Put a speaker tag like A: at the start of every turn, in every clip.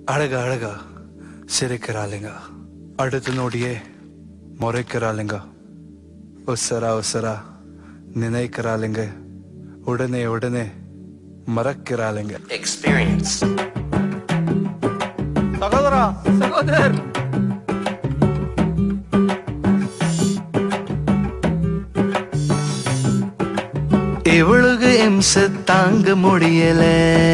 A: அழக அழகா சிரிக்கிறாளுங்க அடுத்த நொடியே முறைக்கிறாளுங்க உசரா உசரா நினைக்கிறாளுங்க உடனே உடனே மறக்கிறாளுங்க
B: experience.
A: சகோதரா சகோதரர் இவளுக்கு இம்ச தாங்க முடியல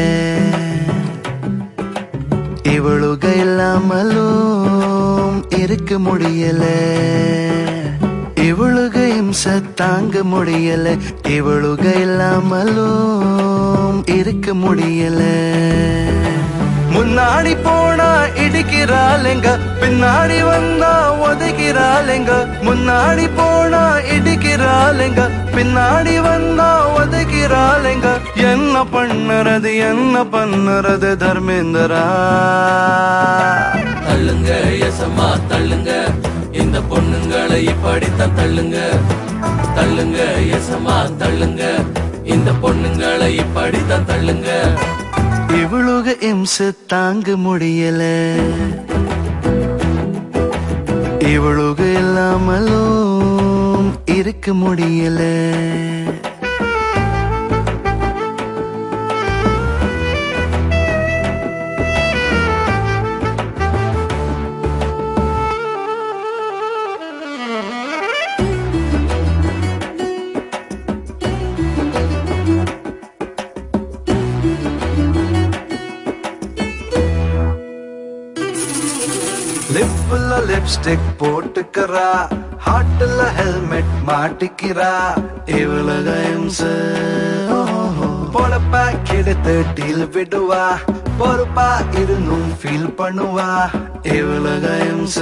A: இவளுக இல்லாமலும் இருக்க முடியல இவளுக இம்ச தாங்க முடியல இவளுக இல்லாமலும் இருக்க முடியல முன்னாடி போனா இடிக்கிறாளுங்க பின்னாடி வந்தா ஒதுக்கிறாளுங்க முன்னாடி போனா இடிக்கிறாளுங்க பின்னாடி வந்தா ஒதுக்கிறாளுங்க என்ன பண்ணுறது என்ன பண்ணுறது தர்மேந்திரா
B: தள்ளுங்க எசமா தள்ளுங்க இந்த பொண்ணுங்களை இப்படித்தான் தள்ளுங்க தள்ளுங்க எசமா தள்ளுங்க இந்த பொண்ணுங்களை இப்படித்தான் தள்ளுங்க
A: இவளுக இம்ச தாங்க முடியல இவளுக இல்லாமலும் இருக்க முடியல லிப்ல லிப்ஸ்டிக் போட்டுக்கிறா ஹார்ட்ல ஹெல்மெட் மாட்டிக்கிறா இவளுக இம்ச பொழப்பா கெடுத்து டீல் விடுவா பொறுப்பா இருந்தும் ஃபீல் பண்ணுவா இவளுக இம்ச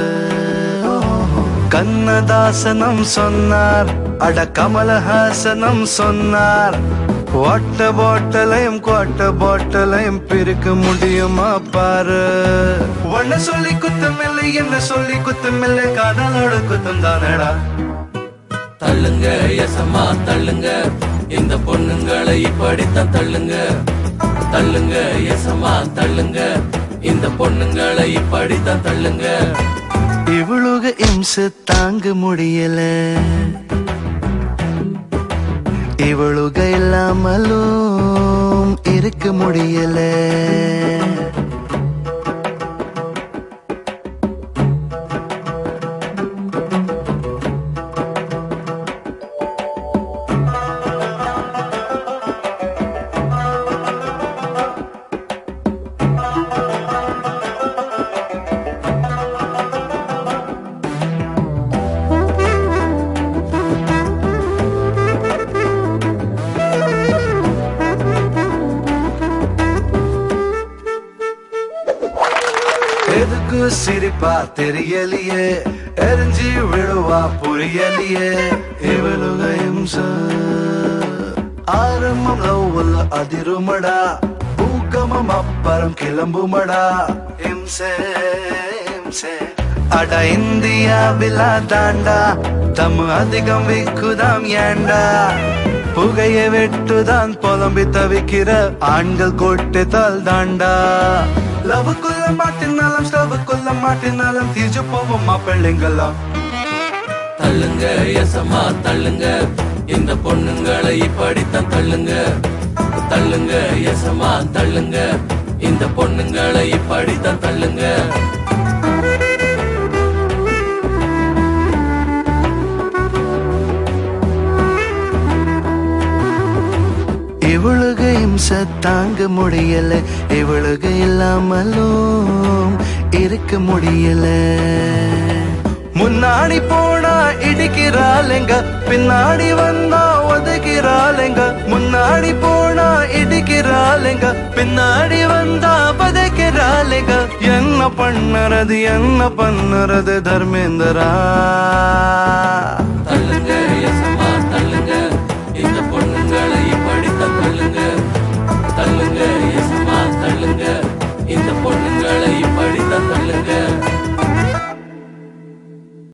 A: கண்ணதாசனம் சொன்னார் அட கமலஹாசனம் சொன்னார் வாட்ட பாட்டலையும் குவாட்ட பாட்டலையும் பிரிக்க முடியுமா பாரு ஒன்ன சொல்லி குத்தமில்லை என்ன சொல்லி குத்தமில்லை காதலோட குத்தம் தானடா
B: தள்ளுங்க எசமா தள்ளுங்க இந்த பொண்ணுங்களை இப்படித்தான் தள்ளுங்க தள்ளுங்க எசமா தள்ளுங்க இந்த பொண்ணுங்களை இப்படித்தான் தள்ளுங்க
A: இவளுக இம்ச தாங்க முடியல இவளுக இல்லாமலும் இருக்க முடியல எதுக்கு சிரிப்பா தெரியலையே எரிஞ்சி விழுவா புரியலையே இவளுக இம்ச ஆரம்பம் லவ்வில் அதிருமடா பூகமம் அப்புறம் கிளம்புமடா இம்சே இம்சே அட இந்தியாவில் தாண்டா தம் அதிகம் விக்குதாம் ஏண்டா புகைய வெட்டுதான் புலம்பி தவிக்கிற ஆண்கள் கொட்டுதால் தாண்டா லவ்வுக்குள்ள மாட்டினாலும் ஸ்டவ்வுக்குள்ள மாட்டினாலும் தீஜு போவோம் மாப்பிள்ளைங்களாம்
B: தள்ளுங்க எசமா தள்ளுங்க இந்த பொண்ணுங்களை இப்படித்தான் தள்ளுங்க தள்ளுங்க எசமா தள்ளுங்க இந்த பொண்ணுங்களை இப்படித்தான் தள்ளுங்க
A: இவளுக இம்ச தாங்க முடியல இவளுக இல்லாமலும் இருக்க முடியல முன்னாடி போனா இடிக்கிறாளுங்க பின்னாடி வந்தா ஒதுக்கிறாளுங்க முன்னாடி போனா இடிக்கிறாளுங்க பின்னாடி வந்தா பதைக்கிறாளுங்க என்ன பண்ணுறது என்ன பண்ணுறது தர்மேந்திரா